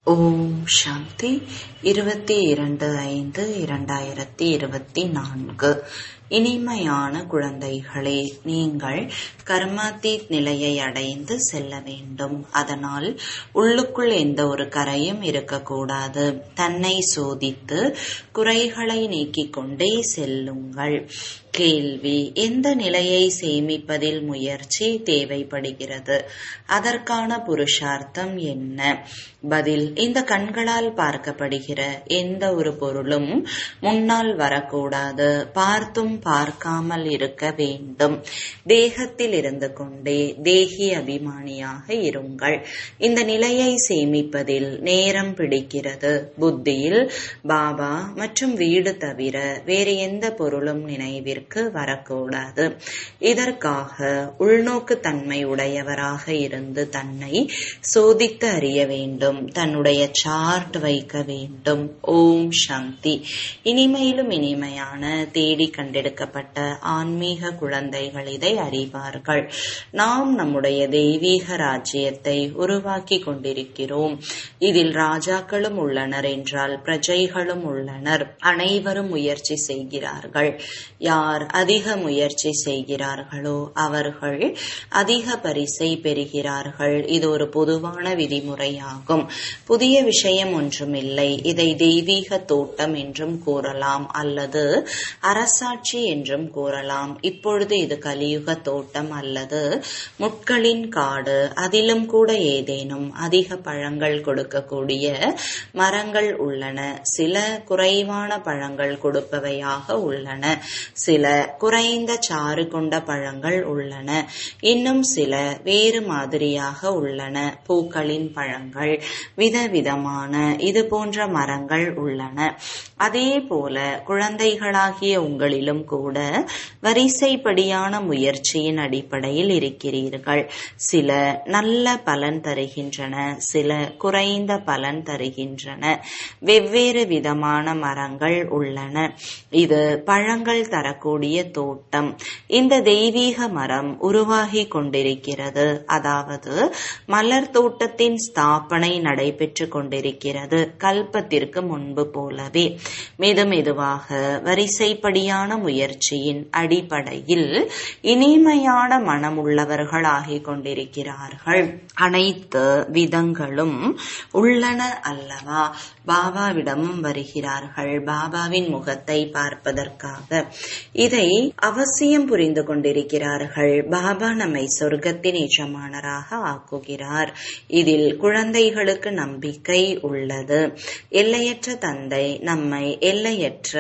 ஓம் சாந்தி இருபத்தி இரண்டு ஐந்து இரண்டாயிரத்தி இருபத்தி நான்கு இனிமையான குழந்தைகளே நீங்கள் கர்மாத்தீத் நிலையை அடைந்து செல்ல வேண்டும் அதனால் உள்ளுக்குள் எந்த ஒரு கரையும் இருக்கக்கூடாது தன்னை சோதித்து குறைகளை நீக்கிக் கொண்டே செல்லுங்கள் கேள்வி எந்த நிலையை சேமிப்பதில் முயற்சி தேவைப்படுகிறது அதற்கான புருஷார்த்தம் என்ன பதில் இந்த கண்களால் பார்க்கப்படுகிற எந்த ஒரு பொருளும் முன்னால் வரக்கூடாது பார்த்தும் பார்க்காமல் இருக்க வேண்டும் தேகத்தில் இருந்து கொண்டே தேகி அபிமானியாக இருங்கள் இந்த நிலையை சேமிப்பதில் நேரம் பிடிக்கிறது புத்தியில் பாபா மற்றும் வீடு தவிர வேறு எந்த பொருளும் நினைவிற்கு வரக்கூடாது இதற்காக உள்நோக்கு தன்மை உடையவராக இருந்து தன்னை சோதித்து அறிய வேண்டும் தன்னுடைய சார்ட் வைக்க வேண்டும் ஓம் சாந்தி இனிமையிலும் இனிமையான தேடி கண்டெடுக்கப்பட்ட ஆன்மீக குழந்தைகள் இதை அறிவார்கள் நாம் நம்முடைய தெய்வீக ராஜ்யத்தை உருவாக்கி கொண்டிருக்கிறோம் இதில் ராஜாக்களும் உள்ளனர் என்றால் பிரஜைகளும் உள்ளனர் அனைவரும் முயற்சி செய்கிறார்கள் யார் அதிக முயற்சி செய்கிறார்களோ அவர்கள் அதிக பரிசை பெறுகிறார்கள் இது ஒரு பொதுவான விதிமுறையாகும் புதிய விஷயம் ஒன்றுமில்லை இதை தெய்வீக தோட்டம் என்றும் கூறலாம் அல்லது அரசாட்சி என்றும் கூறலாம் இப்பொழுது இது கலியுக தோட்டம் அல்லது முட்களின் காடு அதிலும் கூட ஏதேனும் அதிக பழங்கள் கொடுக்கக்கூடிய மரங்கள் உள்ளன சில குறைவான பழங்கள் கொடுப்பவையாக உள்ளன சில குறைந்த சாறு கொண்ட பழங்கள் உள்ளன இன்னும் சில வேறு மாதிரியாக உள்ளன பூக்களின் பழங்கள் விதவிதமான இது போன்ற மரங்கள் உள்ளன அதே போல குழந்தைகளாகிய உங்களிலும் கூட வரிசைப்படியான முயற்சியின் அடிப்படையில் இருக்கிறீர்கள் சில நல்ல பலன் தருகின்றன சில குறைந்த பலன் தருகின்றன வெவ்வேறு விதமான மரங்கள் உள்ளன இது பழங்கள் தரக்கூடிய தோட்டம் இந்த தெய்வீக மரம் உருவாகி கொண்டிருக்கிறது அதாவது மலர் தோட்டத்தின் ஸ்தாபனை நடைபெற்று கொண்டிருக்கிறது கல்பத்திற்கு முன்பு போலவே மெது மெதுவாக வரிசைப்படியான முயற்சியின் அடிப்படையில் இனிமையான மனமுள்ளவர்கள் ஆகிக் கொண்டிருக்கிறார்கள் அனைத்து விதங்களும் உள்ளன அல்லவா பாபாவிடமும் வருகிறார்கள் பாபாவின் முகத்தை பார்ப்பதற்காக இதை அவசியம் புரிந்து கொண்டிருக்கிறார்கள் பாபா நம்மை சொர்க்கத்தின் எஜமானராக ஆக்குகிறார் இதில் குழந்தைகளுக்கு நம்பிக்கை உள்ளது எல்லையற்ற தந்தை நம்மை எல்லையற்ற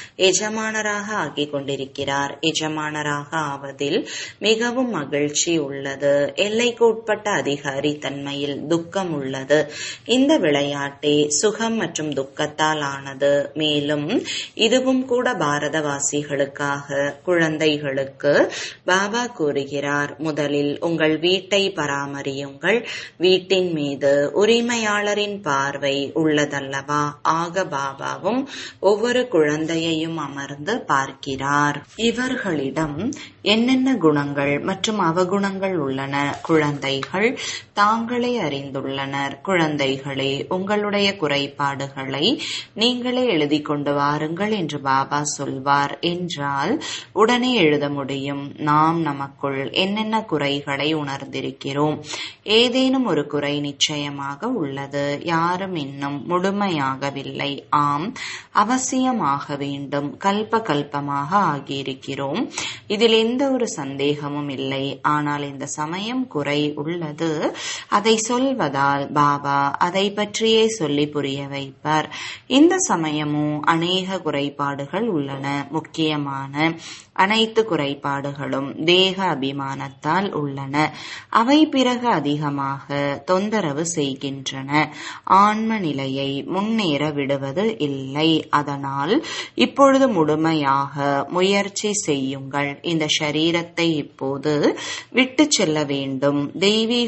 எஜமானராக ஆக்கிக் கொண்டிருக்கிறார் எஜமானராக ஆவதில் மிகவும் மகிழ்ச்சி உள்ளது எல்லைக்கு உட்பட்ட அதிகாரி தன்மையில் துக்கம் உள்ளது இந்த விளையாட்டே சுகம் மற்றும் துக்கத்தால் ஆனது மேலும் இதுவும் கூட பாரதவாசிகளுக்காக குழந்தைகளுக்கு பாபா கூறுகிறார் முதலில் உங்கள் வீட்டை பராமரியுங்கள் வீட்டின் மீது உரிமையாளரின் பார்வை உள்ளதல்லவா ஆக பாபாவும் ஒவ்வொரு குழந்தையையும் அமர்ந்து பார்க்கிறார் இவர்களிடம் என்னென்ன குணங்கள் மற்றும் அவகுணங்கள் உள்ளன குழந்தைகள் தாங்களே அறிந்துள்ளனர் குழந்தைகளே உங்களுடைய குறைபாடுகளை நீங்களே எழுதி கொண்டு வாருங்கள் என்று பாபா சொல்வார் என்றால் உடனே எழுத முடியும் நாம் நமக்குள் என்னென்ன குறைகளை உணர்ந்திருக்கிறோம் ஏதேனும் ஒரு குறை நிச்சயமாக உள்ளது யாரும் இன்னும் முழுமையாகவில்லை ஆம் அவசியமாக வேண்டும் கல்ப கல்பமாக ஆகியிருக்கிறோம் இதில் எந்த ஒரு சந்தேகமும் இல்லை ஆனால் இந்த சமயம் குறை உள்ளது அதை சொல்வதால் பாபா அதை பற்றியே சொல்லி புரிய வைப்பார் இந்த சமயமும் அநேக குறைபாடுகள் உள்ளன முக்கியமான அனைத்து குறைபாடுகளும் தேக அபிமானத்தால் உள்ளன அவை பிறகு அதிகமாக தொந்தரவு செய்கின்றன ஆன்ம நிலையை முன்னேற விடுவது இல்லை அதனால் இப்பொழுது முழுமையாக முயற்சி செய்யுங்கள் இந்த சரீரத்தை இப்போது விட்டு செல்ல வேண்டும் தெய்வீக குணங்கள்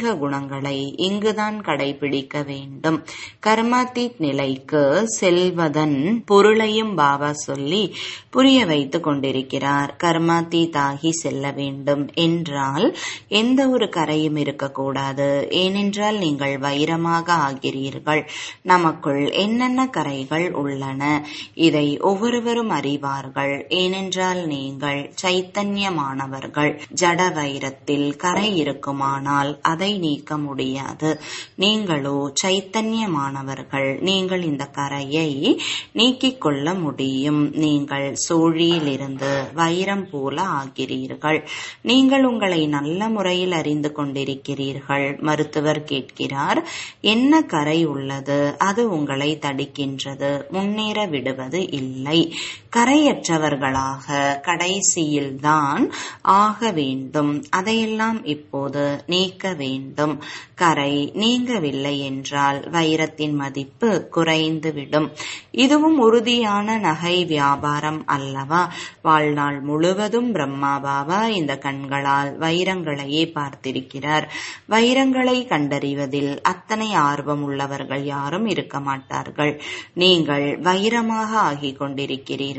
நியமங்களை இங்குதான் கடைபிடிக்க வேண்டும் கர்மாத்தீத் நிலைக்கு செல்வதன் பொருளையும் பாபா சொல்லி புரிய வைத்துக் கொண்டிருக்கிறார் கர்மாத்தீத் ஆகி செல்ல வேண்டும் என்றால் எந்த ஒரு கரையும் இருக்கக்கூடாது ஏனென்றால் நீங்கள் வைரமாக ஆகிறீர்கள் நமக்குள் என்னென்ன கரைகள் உள்ளன இதை ஒவ்வொருவரும் அறிவார்கள் ஏனென்றால் நீங்கள் சைத்தன்யமானவர்கள் ஜட வைரத்தில் கரை இருக்குமானால் அதை நீக்க முடியாது நீங்களோ சைத்தன்யமானவர்கள் நீங்கள் இந்த கரையை நீக்கிக் கொள்ள முடியும் நீங்கள் சோழியிலிருந்து வைரம் போல ஆகிறீர்கள் நீங்கள் உங்களை நல்ல முறையில் அறிந்து கொண்டிருக்கிறீர்கள் மருத்துவர் கேட்கிறார் என்ன கரை உள்ளது அது உங்களை தடுக்கின்றது முன்னேற விடுவது இல்லை கரையற்றவர்களாக கடைசியில்தான் ஆக வேண்டும் அதையெல்லாம் இப்போது நீக்க வேண்டும் கரை நீங்கவில்லை என்றால் வைரத்தின் மதிப்பு குறைந்துவிடும் இதுவும் உறுதியான நகை வியாபாரம் அல்லவா வாழ்நாள் முழுவதும் பிரம்மா பாபா இந்த கண்களால் வைரங்களையே பார்த்திருக்கிறார் வைரங்களை கண்டறிவதில் அத்தனை ஆர்வம் உள்ளவர்கள் யாரும் இருக்க மாட்டார்கள் நீங்கள் வைரமாக ஆகிக் கொண்டிருக்கிறீர்கள்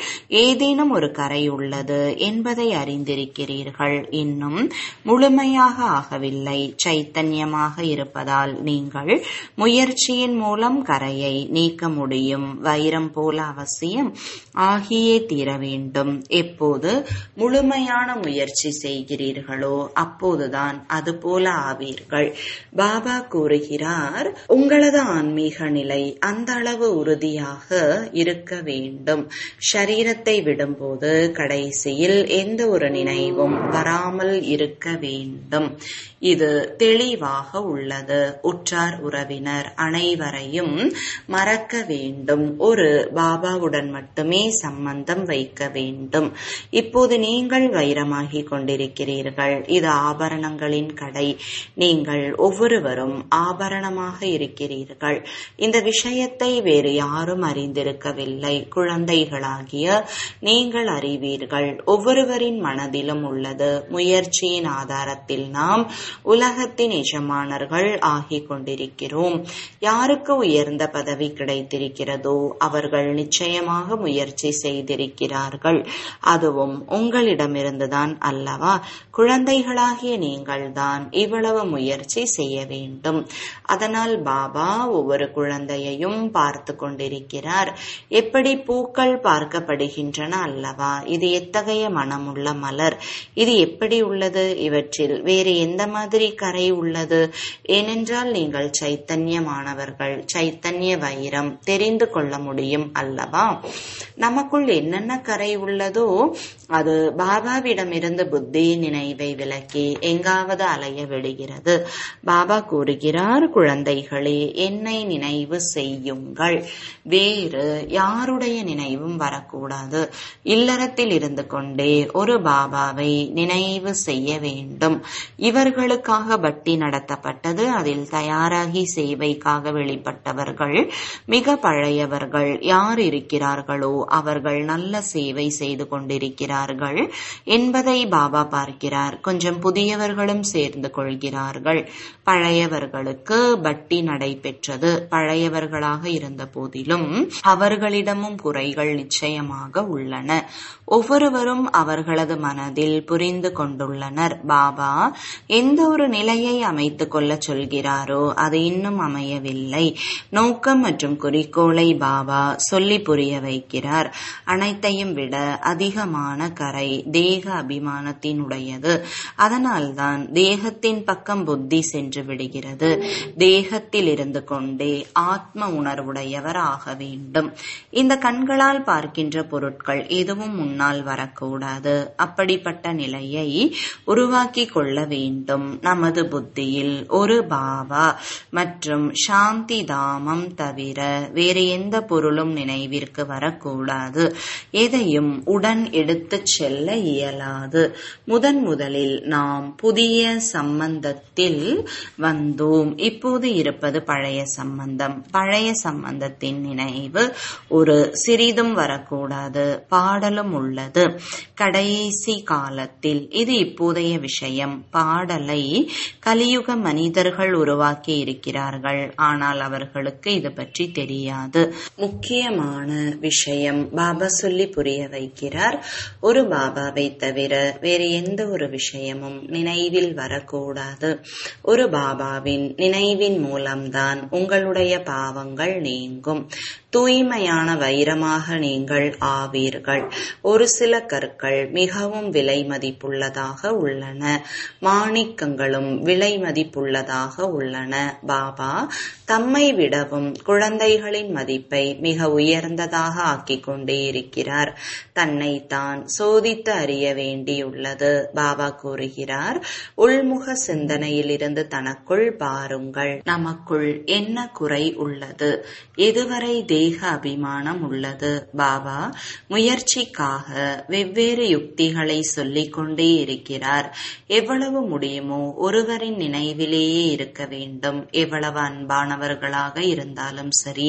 ஏதேனும் ஒரு கரை உள்ளது என்பதை அறிந்திருக்கிறீர்கள் இன்னும் முழுமையாக ஆகவில்லை சைத்தன்யமாக இருப்பதால் நீங்கள் முயற்சியின் மூலம் கரையை நீக்க முடியும் வைரம் போல அவசியம் ஆகியே தீர வேண்டும் எப்போது முழுமையான முயற்சி செய்கிறீர்களோ அப்போதுதான் அது போல ஆவீர்கள் பாபா கூறுகிறார் உங்களது ஆன்மீக நிலை அந்த அளவு உறுதியாக இருக்க வேண்டும் ஷரீரத்தை விடும்போது கடைசியில் எந்த ஒரு நினைவும் வராமல் இருக்க வேண்டும் இது தெளிவாக உள்ளது உற்றார் உறவினர் அனைவரையும் மறக்க வேண்டும் ஒரு பாபாவுடன் மட்டுமே சம்பந்தம் வைக்க வேண்டும் இப்போது நீங்கள் வைரமாகிக் கொண்டிருக்கிறீர்கள் இது ஆபரணங்களின் கடை நீங்கள் ஒவ்வொருவரும் ஆபரணமாக இருக்கிறீர்கள் இந்த விஷயத்தை வேறு யாரும் அறிந்திருக்கவில்லை குழந்தைகளாகிய நீங்கள் அறிவீர்கள் ஒவ்வொருவரின் மனதிலும் உள்ளது முயற்சியின் ஆதாரத்தில் நாம் உலகத்தின் எஜமானர்கள் ஆகிக் கொண்டிருக்கிறோம் யாருக்கு உயர்ந்த பதவி கிடைத்திருக்கிறதோ அவர்கள் நிச்சயமாக முயற்சி செய்திருக்கிறார்கள் அதுவும் உங்களிடமிருந்துதான் அல்லவா குழந்தைகளாகிய நீங்கள்தான் இவ்வளவு முயற்சி செய்ய வேண்டும் அதனால் பாபா ஒவ்வொரு குழந்தையையும் பார்த்து கொண்டிருக்கிறார் எப்படி பூக்கள் பார்க்கப்படுகின்றன அல்லவா இது எத்தகைய மனமுள்ள மலர் இது எப்படி உள்ளது இவற்றில் வேறு எந்த மாதிரி கரை உள்ளது ஏனென்றால் நீங்கள் சைத்தன்யமானவர்கள் சைத்தன்ய வைரம் தெரிந்து கொள்ள முடியும் அல்லவா நமக்குள் என்னென்ன கரை உள்ளதோ அது பாபாவிடமிருந்து புத்தி நினைவை விலக்கி எங்காவது அலைய விடுகிறது பாபா கூறுகிறார் குழந்தைகளே என்னை நினைவு செய்யுங்கள் வேறு யாருடைய நினைவும் வரக்கூடாது இல்லறத்தில் இருந்து கொண்டே ஒரு பாபாவை நினைவு செய்ய வேண்டும் இவர்களுக்காக பட்டி நடத்தப்பட்டது அதில் தயாராகி சேவைக்காக வெளிப்பட்டவர்கள் மிக பழையவர்கள் யார் இருக்கிறார்களோ அவர்கள் நல்ல சேவை செய்து கொண்டிருக்கிறார்கள் என்பதை பாபா பார்க்கிறார் கொஞ்சம் புதியவர்களும் சேர்ந்து கொள்கிறார்கள் பழையவர்களுக்கு பட்டி நடைபெற்றது பழையவர்களாக இருந்த போதிலும் அவர்களிடமும் குறைகள் நிச்சயமாக உள்ளன ஒவ்வொருவரும் அவர்களது மனதில் புரிந்து கொண்டுள்ளனர் பாபா எந்த ஒரு நிலையை அமைத்துக் கொள்ள சொல்கிறாரோ அது இன்னும் அமையவில்லை நோக்கம் மற்றும் குறிக்கோளை பாபா சொல்லி புரிய வைக்கிறார் அனைத்தையும் விட அதிகமான கரை தேக அபிமானத்தினுடையது அதனால்தான் தேகத்தின் பக்கம் புத்தி சென்று விடுகிறது தேகத்தில் இருந்து கொண்டே ஆத்ம உணர்வுடையவர் ஆக வேண்டும் இந்த கண்களால் பார்க்கின்ற பொருட்கள் எதுவும் முன்னால் வரக்கூடாது அப்படிப்பட்ட நிலையை உருவாக்கி கொள்ள வேண்டும் நமது புத்தியில் ஒரு பாபா மற்றும் சாந்தி தாமம் தவிர வேறு எந்த பொருளும் நினைவிற்கு வரக்கூடாது எதையும் உடன் எடுத்து எடுத்துச் செல்ல இயலாது முதன் முதலில் நாம் புதிய சம்பந்தத்தில் வந்தோம் இப்போது இருப்பது பழைய சம்பந்தம் பழைய சம்பந்தத்தின் நினைவு ஒரு சிறிதும் வரக்கூடாது பாடலும் உள்ளது கடைசி காலத்தில் இது இப்போதைய விஷயம் பாடலை கலியுக மனிதர்கள் உருவாக்கி இருக்கிறார்கள் ஆனால் அவர்களுக்கு இது பற்றி தெரியாது முக்கியமான விஷயம் பாபா சொல்லி புரிய வைக்கிறார் ஒரு பாபாவை தவிர வேறு எந்த ஒரு விஷயமும் நினைவில் வரக்கூடாது ஒரு பாபாவின் நினைவின் மூலம்தான் உங்களுடைய பாவங்கள் நீங்கும் தூய்மையான வைரமாக நீங்கள் ஆவீர்கள் ஒரு சில கற்கள் மிகவும் விலை மதிப்புள்ளதாக உள்ளன மாணிக்கங்களும் விலை மதிப்புள்ளதாக உள்ளன பாபா தம்மை விடவும் குழந்தைகளின் மதிப்பை மிக உயர்ந்ததாக ஆக்கிக் கொண்டே இருக்கிறார் தன்னைத்தான் சோதித்து அறிய வேண்டியுள்ளது பாபா கூறுகிறார் உள்முக சிந்தனையிலிருந்து தனக்குள் பாருங்கள் நமக்குள் என்ன குறை உள்ளது எதுவரை தேக அபிமானம் உள்ளது பாபா முயற்சிக்காக வெவ்வேறு யுக்திகளை சொல்லிக் கொண்டே இருக்கிறார் எவ்வளவு முடியுமோ ஒருவரின் நினைவிலேயே இருக்க வேண்டும் எவ்வளவு அன்பானவர்களாக இருந்தாலும் சரி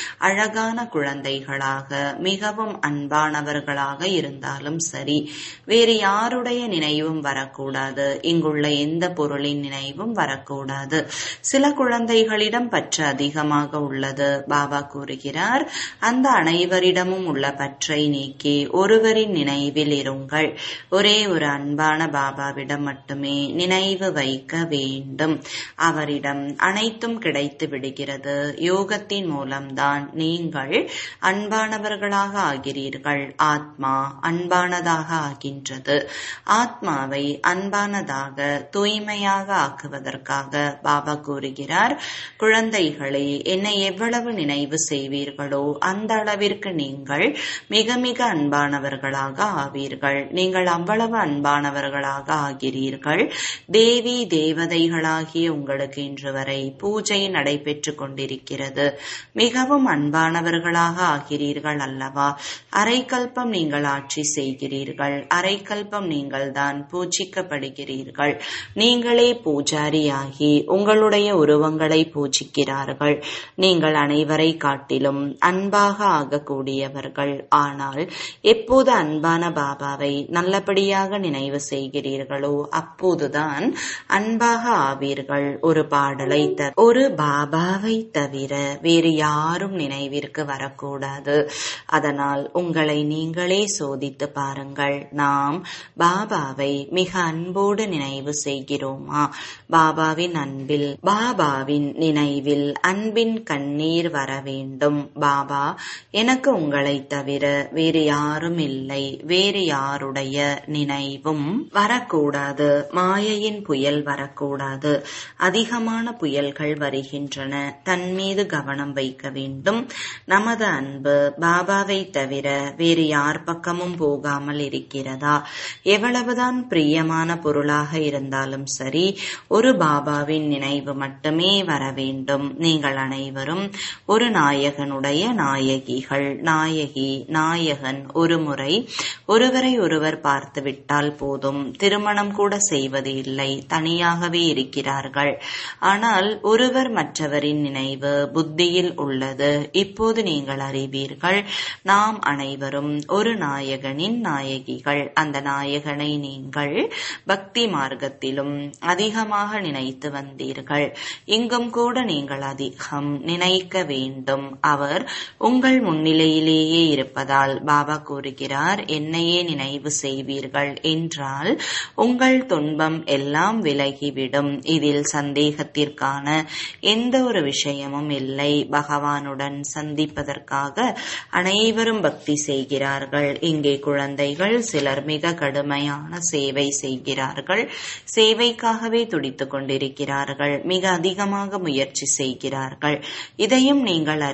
அழகான குழந்தைகளாக மிகவும் அன்பானவர்களாக இருந்தாலும் சரி வேறு யாருடைய நினைவும் வரக்கூடாது இங்குள்ள எந்த பொருளின் நினைவும் வரக்கூடாது சில குழந்தைகளிடம் பற்று அதிகமாக உள்ளது பாபா கூறுகிறார் அந்த அனைவரிடமும் உள்ள பற்றை நீக்கி ஒருவரின் நினைவில் இருங்கள் ஒரே ஒரு அன்பான பாபாவிடம் மட்டுமே நினைவு வைக்க வேண்டும் அவரிடம் அனைத்தும் கிடைத்து விடுகிறது யோகத்தின் மூலம்தான் நீங்கள் அன்பானவர்களாக ஆகிறீர்கள் ஆத்மா அன்பானதாக ஆகின்றது ஆத்மாவை அன்பானதாக தூய்மையாக ஆக்குவதற்காக பாபா கூறுகிறார் குழந்தைகளே என்னை எவ்வளவு நினைவு செய்வீர்களோ அந்த அளவிற்கு நீங்கள் மிக மிக அன்பானவர்களாக ஆவீர்கள் நீங்கள் அவ்வளவு அன்பானவர்களாக ஆகிறீர்கள் தேவி தேவதைகளாகிய உங்களுக்கு இன்று வரை பூஜை நடைபெற்றுக் கொண்டிருக்கிறது மிகவும் அன்பானவர்களாக ஆகிறீர்கள் அல்லவா அரைக்கல்பம் நீங்கள் ஆட்சி செய்கிறீர்கள் அரைக்கல்பம் நீங்கள் தான் பூஜிக்கப்படுகிறீர்கள் நீங்களே பூஜாரியாகி உங்களுடைய உருவங்களை பூஜிக்கிறார்கள் நீங்கள் அனைவரை காட்டிலும் அன்பாக ஆகக்கூடியவர்கள் ஆனால் எப்போது அன்பான பாபாவை நல்லபடியாக நினைவு செய்கிறீர்களோ அப்போதுதான் அன்பாக ஆவீர்கள் ஒரு பாடலை த ஒரு பாபாவை தவிர வேறு யாரும் நினைவிற்கு வரக்கூடாது அதனால் உங்களை நீங்களே சோதித்து பாருங்கள் நாம் பாபாவை மிக அன்போடு நினைவு செய்கிறோமா பாபாவின் அன்பில் பாபாவின் நினைவில் அன்பின் கண்ணீர் வர வேண்டும் பாபா எனக்கு உங்களை தவிர வேறு யாரும் இல்லை வேறு யாருடைய நினைவும் வரக்கூடாது மாயையின் புயல் வரக்கூடாது அதிகமான புயல்கள் வருகின்றன தன் மீது கவனம் வைக்க வேண்டும் நமது அன்பு பாபாவை தவிர வேறு யார் பக்கமும் போகாமல் இருக்கிறதா எவ்வளவுதான் பிரியமான பொருளாக இருந்தாலும் சரி ஒரு பாபாவின் நினைவு மட்டுமே வர வேண்டும் நீங்கள் அனைவரும் ஒரு நாயகனுடைய நாயகிகள் நாயகி நாயகன் ஒரு முறை ஒருவரை ஒருவர் பார்த்துவிட்டால் போதும் திருமணம் கூட செய்வது இல்லை தனியாகவே இருக்கிறார்கள் ஆனால் ஒருவர் மற்றவரின் நினைவு புத்தியில் உள்ளது இப்போது நீங்கள் அறிவீர்கள் நாம் அனைவரும் ஒரு நாயகனின் நாயகிகள் அந்த நாயகனை நீங்கள் பக்தி மார்க்கத்திலும் அதிகமாக நினைத்து வந்தீர்கள் இங்கும் கூட நீங்கள் அதிகம் நினைக்க வேண்டும் அவர் உங்கள் முன்னிலையிலேயே இருப்பதால் பாபா கூறுகிறார் என்னையே நினைவு செய்வீர்கள் என்றால் உங்கள் துன்பம் எல்லாம் விலகிவிடும் இதில் சந்தேகத்திற்கான எந்த ஒரு விஷயமும் இல்லை பகவானுடன் சந்திப்பதற்காக அனைவரும் பக்தி செய்கிறார்கள் இங்கே குழந்தைகள் சிலர் மிக கடுமையான சேவை செய்கிறார்கள் சேவைக்காகவே துடித்துக் கொண்டிருக்கிறார்கள் மிக அதிகமாக முயற்சி செய்கிறார்கள் இதையும் நீங்கள் அறிவீர்கள்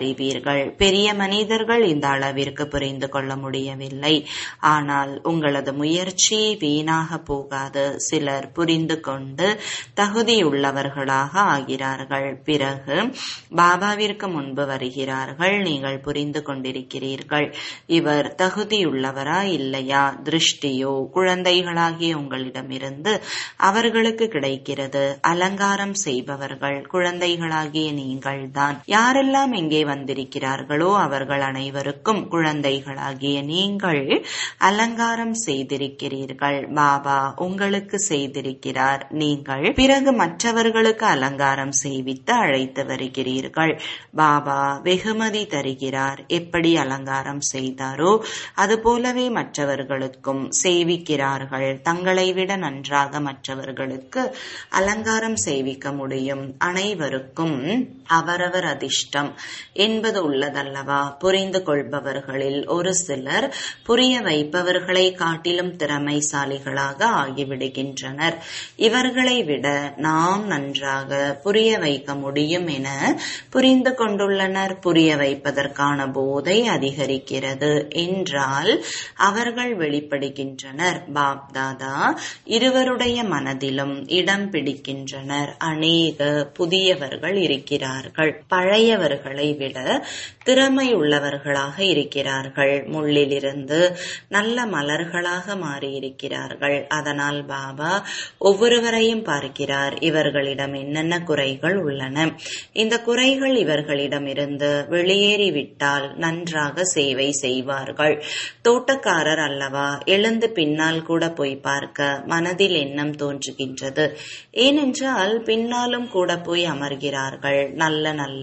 மனிதர்கள் பெரிய மனிதர்கள் இந்த அளவிற்கு புரிந்து கொள்ள முடியவில்லை ஆனால் உங்களது முயற்சி வீணாக போகாது சிலர் புரிந்து கொண்டு தகுதியுள்ளவர்களாக ஆகிறார்கள் பிறகு பாபாவிற்கு முன்பு வருகிறார்கள் நீங்கள் புரிந்து கொண்டிருக்கிறீர்கள் இவர் தகுதியுள்ளவரா இல்லையா திருஷ்டியோ குழந்தைகளாகிய உங்களிடமிருந்து அவர்களுக்கு கிடைக்கிறது அலங்காரம் செய்பவர்கள் குழந்தைகளாகிய நீங்கள்தான் யாரெல்லாம் இங்கே வந்திருக்கிறார்களோ அவர்கள் அனைவருக்கும் குழந்தைகளாகிய நீங்கள் அலங்காரம் செய்திருக்கிறீர்கள் பாபா உங்களுக்கு செய்திருக்கிறார் நீங்கள் பிறகு மற்றவர்களுக்கு அலங்காரம் செய்வித்து அழைத்து வருகிறீர்கள் பாபா வெகுமதி தருகிறார் எப்படி அலங்காரம் செய்தாரோ அதுபோலவே மற்றவர்களுக்கும் செய்விக்கிறார்கள் தங்களை விட நன்றாக மற்றவர்களுக்கு அலங்காரம் செய்விக்க முடியும் அனைவருக்கும் அவரவர் அதிர்ஷ்டம் என்பது உள்ளதல்லவா புரிந்து கொள்பவர்களில் ஒரு சிலர் புரிய வைப்பவர்களை காட்டிலும் திறமைசாலிகளாக ஆகிவிடுகின்றனர் இவர்களை விட நாம் நன்றாக புரிய வைக்க முடியும் என புரிந்து கொண்டுள்ளனர் புரிய வைப்பதற்கான போதை அதிகரிக்கிறது என்றால் அவர்கள் வெளிப்படுகின்றனர் பாப்தாதா இருவருடைய மனதிலும் இடம் பிடிக்கின்றனர் அநேக புதியவர்கள் இருக்கிறார்கள் பழையவர்களை விட திறமை உள்ளவர்களாக இருக்கிறார்கள் முள்ளிலிருந்து நல்ல மலர்களாக மாறியிருக்கிறார்கள் அதனால் பாபா ஒவ்வொருவரையும் பார்க்கிறார் இவர்களிடம் என்னென்ன குறைகள் உள்ளன இந்த குறைகள் இவர்களிடமிருந்து வெளியேறிவிட்டால் நன்றாக சேவை செய்வார்கள் தோட்டக்காரர் அல்லவா எழுந்து பின்னால் கூட போய் பார்க்க மனதில் எண்ணம் தோன்றுகின்றது ஏனென்றால் பின்னாலும் கூட போய் அமர்கிறார்கள் நல்ல நல்ல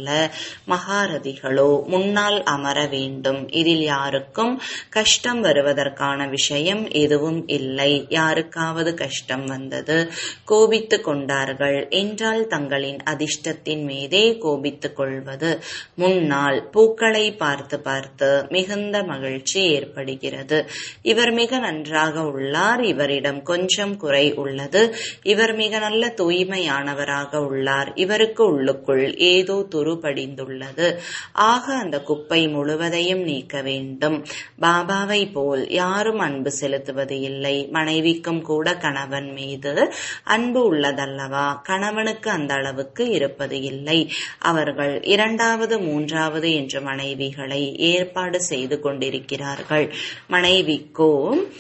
மகாரதிகளோ முன்னால் அமர வேண்டும் இதில் யாருக்கும் கஷ்டம் வருவதற்கான விஷயம் எதுவும் இல்லை யாருக்காவது கஷ்டம் வந்தது கோபித்துக் கொண்டார்கள் என்றால் தங்களின் அதிர்ஷ்டத்தின் மீதே கோபித்துக் கொள்வது முன்னால் பூக்களை பார்த்து பார்த்து மிகுந்த மகிழ்ச்சி ஏற்படுகிறது இவர் மிக நன்றாக உள்ளார் இவரிடம் கொஞ்சம் குறை உள்ளது இவர் மிக நல்ல தூய்மையானவராக உள்ளார் இவருக்கு உள்ளுக்குள் ஏதோ துரு படிந்துள்ளது ஆக அந்த குப்பை முழுவதையும் நீக்க வேண்டும் பாபாவை போல் யாரும் அன்பு செலுத்துவது இல்லை மனைவிக்கும் கூட கணவன் மீது அன்பு உள்ளதல்லவா கணவனுக்கு அந்த அளவுக்கு இருப்பது இல்லை அவர்கள் இரண்டாவது மூன்றாவது என்ற மனைவிகளை ஏற்பாடு செய்து கொண்டிருக்கிறார்கள் மனைவிக்கோ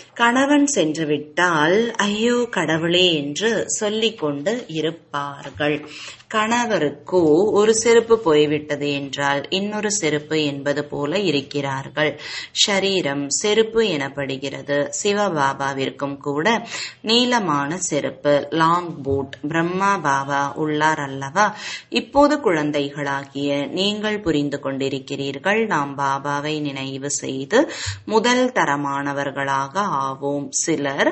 கணவன் சென்று விட்டால் ஐயோ கடவுளே என்று சொல்லிக் கொண்டு இருப்பார்கள் கணவருக்கோ ஒரு செருப்பு போய்விட்டது என்றால் இன்னொரு செருப்பு என்பது போல இருக்கிறார்கள் ஷரீரம் செருப்பு எனப்படுகிறது சிவபாபாவிற்கும் கூட நீளமான செருப்பு லாங் பூட் பிரம்மா பாபா உள்ளார் அல்லவா இப்போது குழந்தைகளாகிய நீங்கள் புரிந்து கொண்டிருக்கிறீர்கள் நாம் பாபாவை நினைவு செய்து முதல் தரமானவர்களாக ஆவோம் சிலர்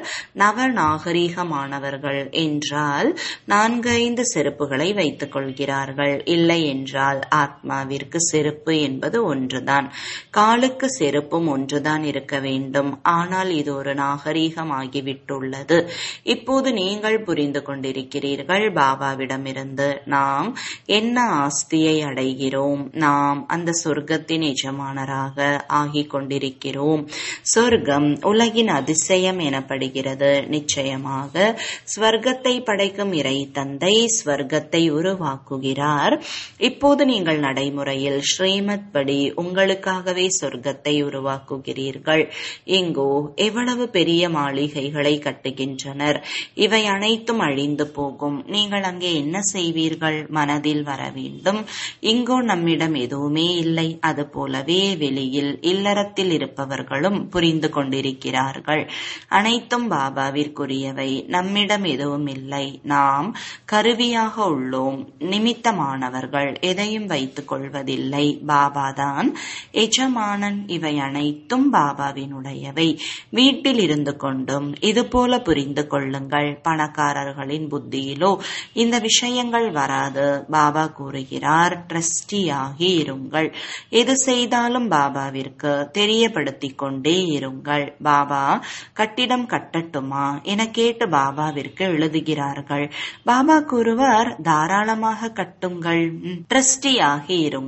நவநாகரீகமானவர்கள் என்றால் நான்கு ஐந்து செருப்புகளை வைத்துக் கொள்கிறார்கள் இல்லை என்றால் ஆத்மாவிற்கு செருப்பு என்பது ஒன்றுதான் காலுக்கு செருப்பும் ஒன்றுதான் இருக்க வேண்டும் ஆனால் இது ஒரு நாகரீகமாகிவிட்டுள்ளது இப்போது நீங்கள் புரிந்து கொண்டிருக்கிறீர்கள் பாபாவிடமிருந்து நாம் என்ன ஆஸ்தியை அடைகிறோம் நாம் அந்த சொர்க்கத்தின் எஜமானராக ஆகிக் கொண்டிருக்கிறோம் சொர்க்கம் உலகின் அதிசயம் எனப்படுகிறது நிச்சயமாக ஸ்வர்க்கத்தை படைக்கும் இறை தந்தை ஸ்வர்க்கத்தை உருவாக்குகிறார் இப்போது நீங்கள் நடைமுறையில் ஸ்ரீமத் படி உங்களுக்காகவே சொர்க்கத்தை உருவாக்குகிறீர்கள் இங்கோ எவ்வளவு பெரிய மாளிகைகளை கட்டுகின்றனர் இவை அனைத்தும் அழிந்து போகும் நீங்கள் அங்கே என்ன செய்வீர்கள் மனதில் வர வேண்டும் இங்கோ நம்மிடம் எதுவுமே இல்லை அது போலவே வெளியில் இல்லறத்தில் இருப்பவர்களும் புரிந்து கொண்டிருக்கிறார்கள் அனைத்தும் பாபாவிற்குரியவை நம்மிடம் எதுவும் இல்லை நாம் கருவியாக உள்ளோம் நிமித்தமானவர்கள் எதையும் வைத்துக் கொள்வதில்லை பாபாதான் எஜமானன் இவை அனைத்தும் பாபாவினுடையவை வீட்டில் இருந்து கொண்டும் இதுபோல புரிந்து கொள்ளுங்கள் பணக்காரர்களின் புத்தியிலோ இந்த விஷயங்கள் வராது பாபா கூறுகிறார் ட்ரஸ்டியாகி இருங்கள் எது செய்தாலும் பாபாவிற்கு தெரியப்படுத்திக் கொண்டே இருங்கள் பாபா கட்டிடம் கட்டட்டுமா என கேட்டு பாபாவிற்கு எழுதுகிறார்கள் பாபா கூறுவார் தாராளமாக கட்டுங்கள் ட்ரஸ்டியாகி இருங்கள்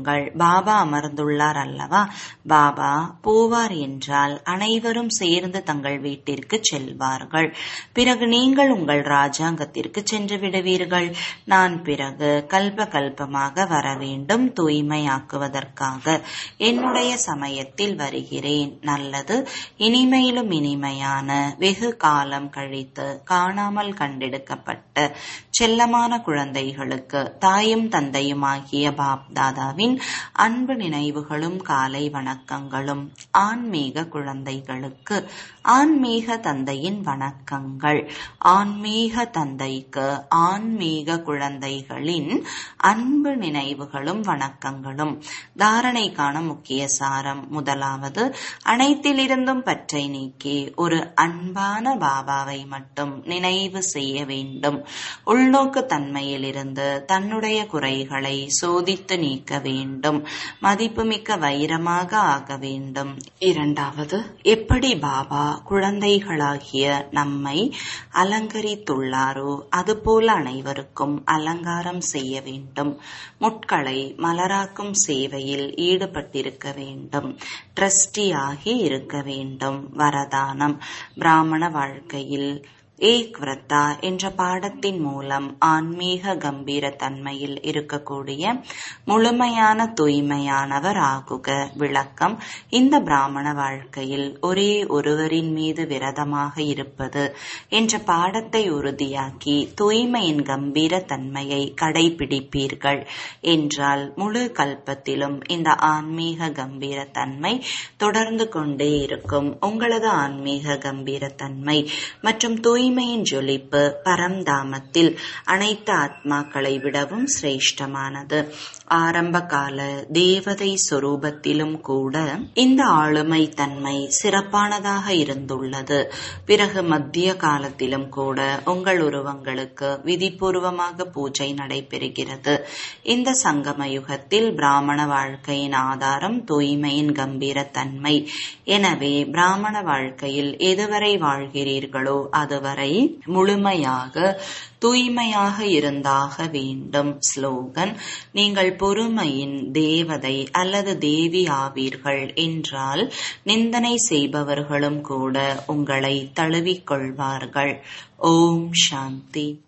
பாபா அமர்ந்துள்ளார் அல்லவா பாபா போவார் என்றால் அனைவரும் சேர்ந்து தங்கள் வீட்டிற்கு செல்வார்கள் பிறகு நீங்கள் உங்கள் ராஜாங்கத்திற்கு சென்று விடுவீர்கள் நான் பிறகு கல்ப கல்பமாக வர வேண்டும் தூய்மையாக்குவதற்காக என்னுடைய சமயத்தில் வருகிறேன் நல்லது இனிமையிலும் இனிமையான வெகு காலம் கழித்து காணாமல் கண்டெடுக்கப்பட்ட செல்லமான குழந்தைகளுக்கு தாயும் தந்தையுமாகிய பாப் தாதாவின் அன்பு நினைவுகளும் காலை வணக்கங்களும் ஆன்மீக குழந்தைகளுக்கு ஆன்மீக தந்தையின் வணக்கங்கள் ஆன்மீக தந்தைக்கு ஆன்மீக குழந்தைகளின் அன்பு நினைவுகளும் வணக்கங்களும் தாரணைக்கான முக்கிய சாரம் முதலாவது அனைத்திலிருந்தும் பற்றை நீக்கி ஒரு அன்பான பாபாவை மட்டும் நினைவு செய்ய வேண்டும் உள்நோக்கு தன்மையிலிருந்து தன்னுடைய குறைகளை சோதித்து நீக்க வேண்டும் மதிப்புமிக்க வைரமாக ஆக வேண்டும் இரண்டாவது எப்படி பாபா குழந்தைகளாகிய நம்மை அலங்கரித்துள்ளாரோ அதுபோல அனைவருக்கும் அலங்காரம் செய்ய வேண்டும் முட்களை மலராக்கும் சேவையில் ஈடுபட்டிருக்க வேண்டும் ட்ரஸ்டி ஆகி இருக்க வேண்டும் வரதானம் பிராமண வாழ்க்கையில் ஏக் விரத்தா என்ற பாடத்தின் மூலம் ஆன்மீக கம்பீர தன்மையில் இருக்கக்கூடிய முழுமையான தூய்மையானவர் ஆகுக விளக்கம் இந்த பிராமண வாழ்க்கையில் ஒரே ஒருவரின் மீது விரதமாக இருப்பது என்ற பாடத்தை உறுதியாக்கி தூய்மையின் கம்பீர தன்மையை கடைபிடிப்பீர்கள் என்றால் முழு கல்பத்திலும் இந்த ஆன்மீக கம்பீர தன்மை தொடர்ந்து கொண்டே இருக்கும் உங்களது ஆன்மீக கம்பீர தன்மை மற்றும் தூய் தூய்மையின் ஜொலிப்பு பரம்தாமத்தில் அனைத்து ஆத்மாக்களை விடவும் சிரேஷ்டமானது ஆரம்ப கால தேவதை சொரூபத்திலும் கூட இந்த ஆளுமை தன்மை சிறப்பானதாக இருந்துள்ளது பிறகு மத்திய காலத்திலும் கூட உங்கள் உருவங்களுக்கு விதிபூர்வமாக பூஜை நடைபெறுகிறது இந்த சங்கம யுகத்தில் பிராமண வாழ்க்கையின் ஆதாரம் தூய்மையின் கம்பீர தன்மை எனவே பிராமண வாழ்க்கையில் எதுவரை வாழ்கிறீர்களோ அதுவரை வரை முழுமையாக தூய்மையாக இருந்தாக வேண்டும் ஸ்லோகன் நீங்கள் பொறுமையின் தேவதை அல்லது தேவி ஆவீர்கள் என்றால் நிந்தனை செய்பவர்களும் கூட உங்களை தழுவிக்கொள்வார்கள் ஓம் சாந்தி